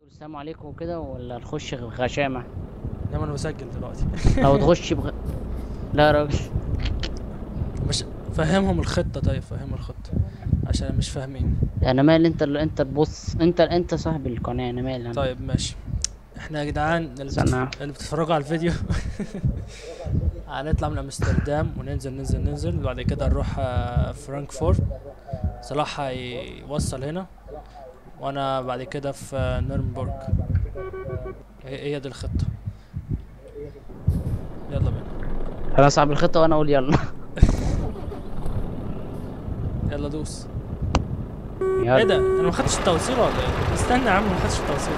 السلام عليكم وكده ولا نخش غشامة انما انا بسجل دلوقتي او تخش بغ... لا يا راجل مش فهمهم الخطة طيب فهمهم الخطة عشان مش فاهمين انا مال انت اللي انت تبص انت انت صاحب القناة انا مال انا طيب ماشي احنا يا جدعان اللي, استنى. بتف... اللي بتتفرجوا على الفيديو هنطلع من امستردام وننزل ننزل ننزل وبعد كده نروح آه، فرانكفورت صلاح هيوصل هنا وانا بعد كده في آه، نورنبورغ هي هي دي الخطة يلا بينا انا صاحب الخطة وانا اقول يلا يلا دوس يلا ايه ده انا ما خدتش التوصيل ولا ايه استنى يا عم ما خدتش التوصيل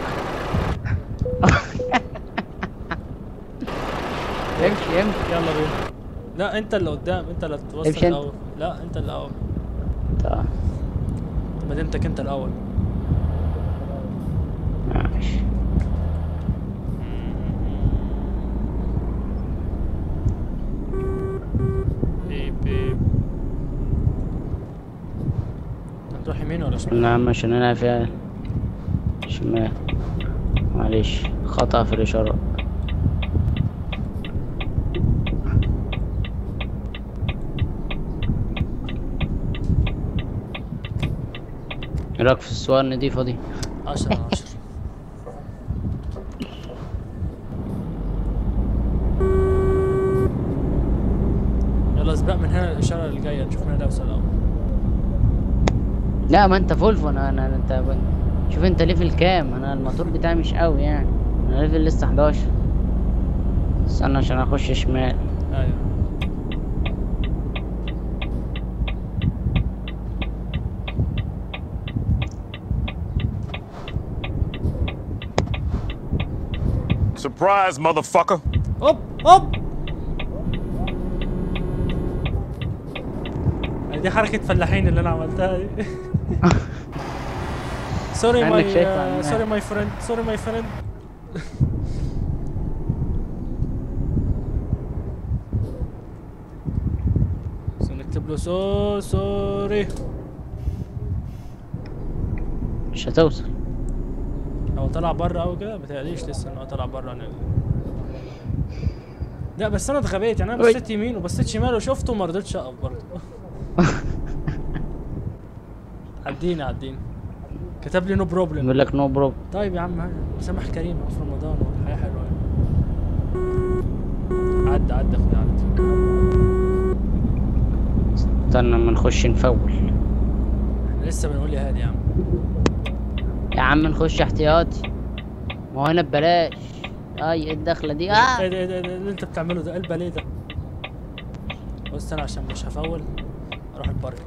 امشي امشي يلا بينا لا انت اللي قدام انت اللي هتوصل امشي انت. الاول لا انت الاول طيب مدينتك انت الاول ماشي بيب بيب هتروح يمين ولا شمال نعم عشان انا فيها شمال معلش خطأ في الاشارة ايه رايك في السواقة النضيفة دي؟ عشرة على عشرة يلا سباق من هنا الإشارة اللي جاية نشوف مين هيوصل الأول لا ما انت فولفو انا انا انت شوف انت ليفل كام انا الموتور بتاعي مش قوي يعني انا ليفل لسه 11 استنى عشان اخش شمال أيوة Surprise, motherfucker. هوب هوب دي حركة فلاحين اللي أنا عملتها دي سوري كأنك ماي شايفها عنها. سوري ماي فريند سوري ماي فريند نكتب له سو سوري مش هتوصل هو طلع بره او كده متهيأليش لسه ان هو طلع بره أنا... لا بس انا اتغبيت يعني انا أوي. بصيت يمين وبصيت شمال وشفته وما رضيتش اقف برضه عديني عديني كتب لي نو بروبلم بيقول لك نو برو طيب يا عم هاي، مسامح كريم في رمضان والحياه حلوه يعني عدى عدى اخويا عدى استنى اما نخش نفول احنا لسه بنقول يا هادي يا عم يا عم نخش احتياطي ما هو هنا ببلاش اي ايه الدخلة دي ايه اه ده ايه ده إيه ده اللي انت بتعمله ده قلبه ليه ده بص انا عشان مش هفول اروح البارك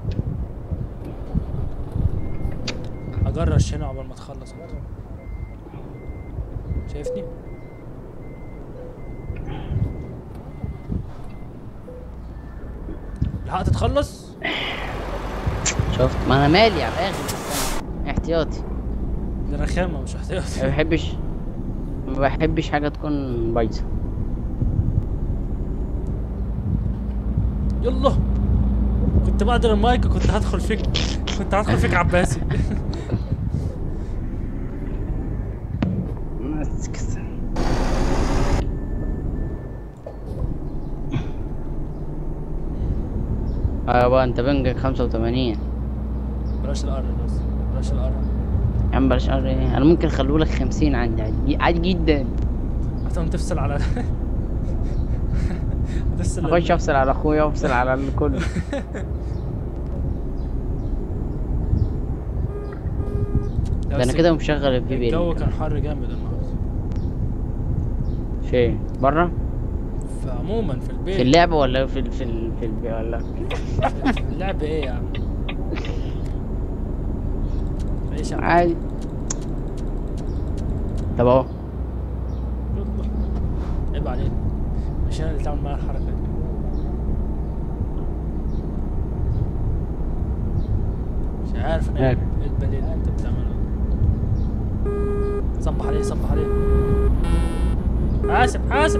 اجرش هنا قبل ما تخلص انت شايفني لحقت تخلص شفت ما انا مالي على الاخر استنى. احتياطي ده رخامه مش ما احتياطي بحبش ما بحبش حاجة تكون بايظة يلا كنت بعد المايك كنت هدخل فيك كنت هدخل فيك عباسي بس كده. اه بقى انت بنجك خمسة وتمانين بلاش الار بس بلاش الار يا عم بلاش قر ايه انا ممكن اخلولك خمسين عندي عادي عادي جدا هتقوم تفصل على تفصل اخش افصل على اخويا وافصل على الكل ده انا كده مشغل الفي بي الجو كان حر جامد النهارده فين بره فعموما في البيت في اللعبة ولا في ال في ال في البي ولا في اللعب ايه يا عم عيش يا عم عادي طب اهو يلا. عيب عليك مش انا اللي تعمل معايا الحركه دي مش عارف انا هيك. ايه البليل اللي انت بتعمله صبح عليه صبح عليه حاسب حاسب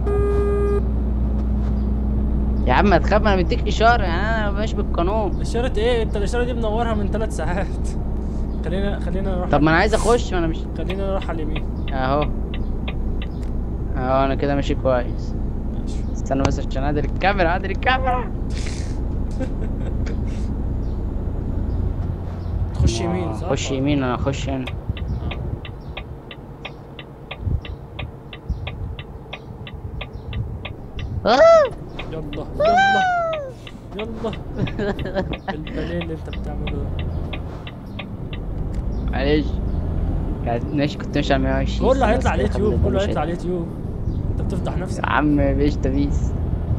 يا عم ما تخاف انا مديك اشارة يعني انا ماشي بالقانون اشارة ايه انت الاشارة دي منورها من ثلاث ساعات خلينا خلينا نروح طب ما انا عايز اخش ما انا مش خلينا نروح على اليمين اهو اهو انا كده ماشي كويس ماشي استنى بس عشان ادري الكاميرا ادري الكاميرا تخش يمين صح؟ خش يمين انا اخش هنا آه! يلا يلا يلا البليل اللي انت بتعمله ده معلش كانت ماشي كنت ماشي على 120 كله هيطلع على بس اليوتيوب قبل كله ما هيطلع على اليوتيوب انت بتفضح نفسك يا عم بيش تبيس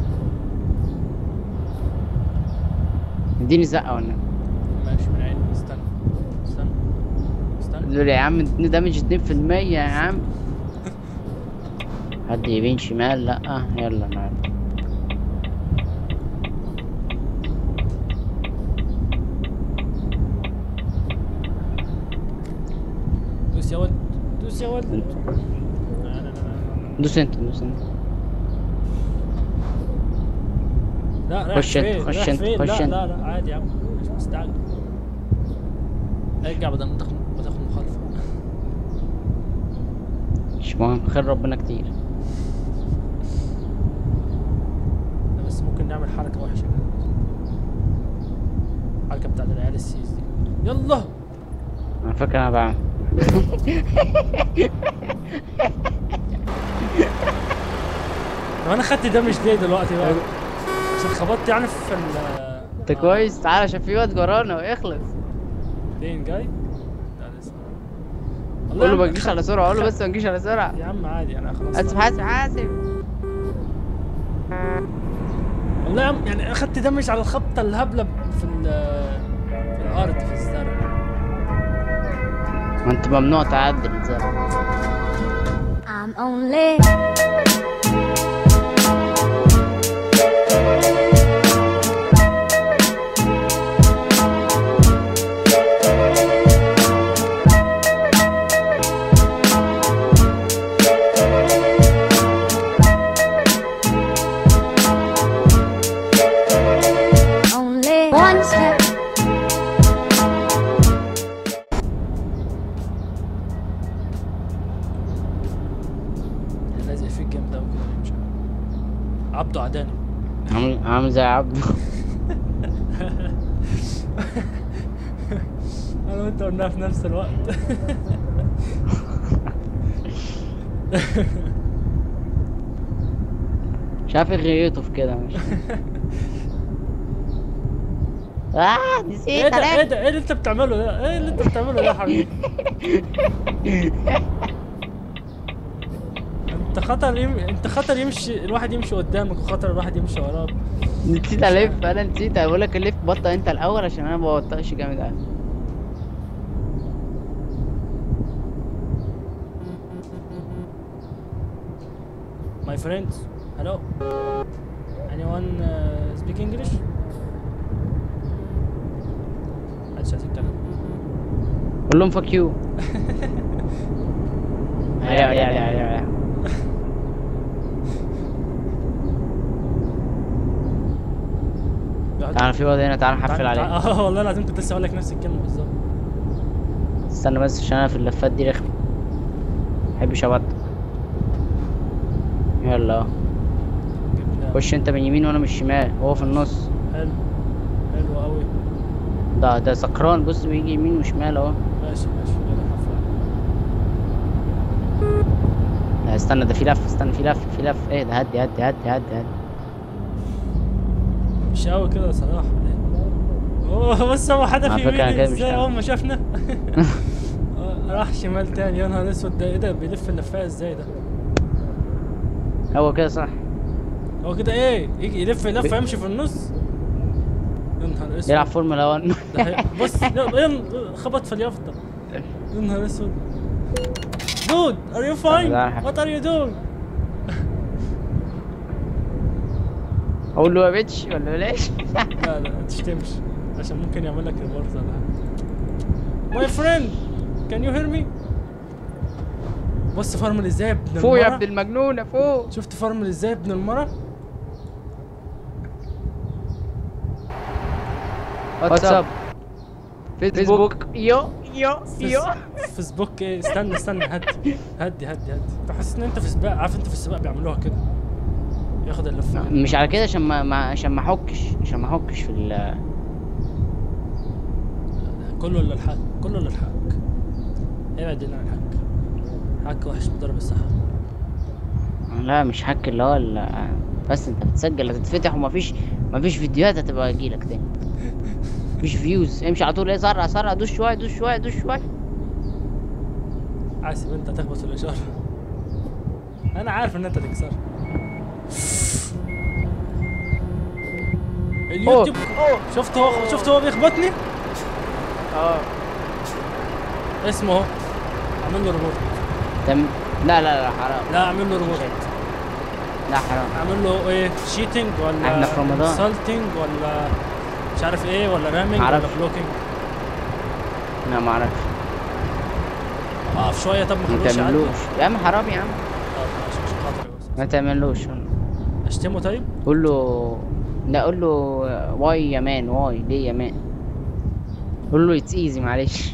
اديني زقه ولا ماشي من عيني استنى استنى استنى دول يا عم دامج 2% يا عم حد يمين شمال لا يلا نعم دوس يا ولد دوس يا ولد لا لا لا لا لا. دوس انت دوس انت لا رايح خش انت، فين؟ خش رايح انت، فين؟ خش لا انت. لا لا عادي يا عم مش مستعجل ارجع بدل ما تاخد ما تاخد مخالفة مش مهم خير ربنا كتير لا بس ممكن نعمل حركة وحشة كده الحركة بتاعت العيال السيس دي يلا انا فاكر انا بعمل طب انا خدت دمج ليه دلوقتي بقى؟ عشان خبطت يعني في ال انت كويس تعالى عشان في واد ورانا واخلص فين جاي؟ لا لسه قول له يا ما عم تجيش خ- على سرعه قول له بس ما تجيش على سرعه يا عم عادي انا خلاص اسف حاسب حاسب والله يا عم يعني اخدت دمج على الخبطة الهبلة في ال في الارض في الزرع ما انت ممنوع تعدل زي I'm only only one step. لازق فيك جامد اوي كده مش عارف. عبده عداني عامل عامل زي عبد انا وانت قلناها في نفس الوقت مش عارف ايه غيرته في كده مش اه نسيت ايه ده ايه عليك ده ايه اللي انت بتعمله ده ايه اللي انت بتعمله ده يا حبيبي انت خطر يم... انت خطر يمشي الواحد يمشي قدامك وخطر الواحد يمشي وراك نسيت الف انا نسيت بقول لك الف بطل انت الاول عشان انا ما ببطئش جامد قوي My friends, hello. Anyone uh, speak English? محدش عايز يتكلم. قول لهم فاك يو علي علي علي علي علي تعال في واد هنا تعال نحفل تعال- عليه تعال- اه والله العظيم كنت لسه اقول لك نفس الكلمه بالظبط. استنى بس عشان انا في اللفات دي رخم محبش ابطل يلا اهو. جبنا خش انت من يمين وانا من الشمال هو في النص حلو حلو قوي ده ده سكران بص بيجي يمين وشمال اهو ماشي ماشي يلا حفله لا استنى ده في لف استنى في لف في لف ايه ده هدي هدي هدي هدي هدي مش قوي كده يا صلاح اوه بس هو حدف على فكرة أنا يمين كده مش ازاي عارف. اول ما شافنا آه، راح شمال تاني يا نهار اسود ده ايه ده بيلف اللفايه ازاي ده هو كده صح هو كده ايه يجي يلف لفه يمشي في النص يا نهار اسود يلعب فورمولا 1 ده هي- بص يلا- يلا، خبط في اليافطه يا نهار اسود دود ار يو فاين لا، لا. وات ار يو دوينج اقول له يا بيتش ولا بلاش لا لا ما تشتمش عشان ممكن يعمل لك ريبورت ولا حاجه ماي فريند كان يو هير مي بص فرمل ازاي يا ابن فوق يا المرة. ابن المجنونة فوق شفت فرمل ازاي يا ابن المرة واتساب فيسبوك يو يو يو فيسبوك ايه استنى استنى هدي هدي هدي هدي بحس ان انت في سباق عارف انت في السباق بيعملوها كده ياخد اللفه كده. مش على كده عشان ما ما- عشان ما احكش عشان ما احكش في ال كله للحك كله للحك ابعد عن الحك حك وحش بضرب الصحة لا مش حك اللي هو ال- بس انت بتسجل هتتفتح ومفيش مفيش فيديوهات هتبقى اجيلك تاني مفيش فيوز امشي على طول ايه سرع سرع دوس شويه دوس شويه دوس شويه حاسب انت تخبط في الاشارة انا عارف ان انت تكسر اليوتيوب شفت هو شفت هو بيخبطني اه اسمه اهو اعمل له ريبورت تم لا لا لا حرام لا اعمل له ريبورت لا حرام اعمل له ايه شيتنج ولا احنا في رمضان. سالتنج ولا مش عارف ايه ولا رامينج ولا معرفش. بلوكينج لا ما اعرفش اقف شويه طب ما ما خلوش يعدي تعملوش يا عم حرام يا عم طب ماشي مش خاطري بس ما تعملوش اشتمه طيب قول له لا قول له واي يا مان واي ليه يا مان قول له اتس ايزي معلش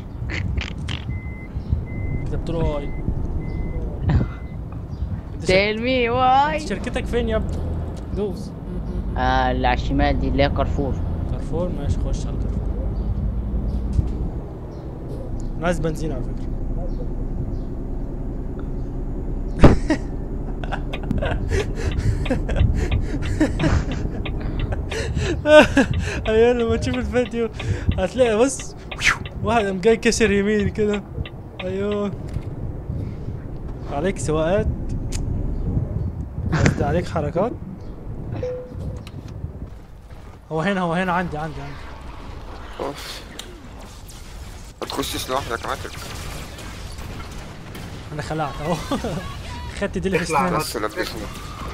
كتبت له واي انت شر- تيل مي واي شركتك فين يا ابني دوس آه اللي على الشمال دي اللي هي كارفور كارفور ماشي خش على كارفور انا عايز بنزين على فكره ايوه لما تشوف الفيديو هتلاقي بص واحد قام جاي كسر يمين كده ايوه عليك سواقات قصدي عليك حركات هو هنا هو هنا عندي عندي عندي اوف ما تخشش لوحدك عاتق انا خلعت اهو خدت دي اللي في اخلع اسناني بس. بس لبسني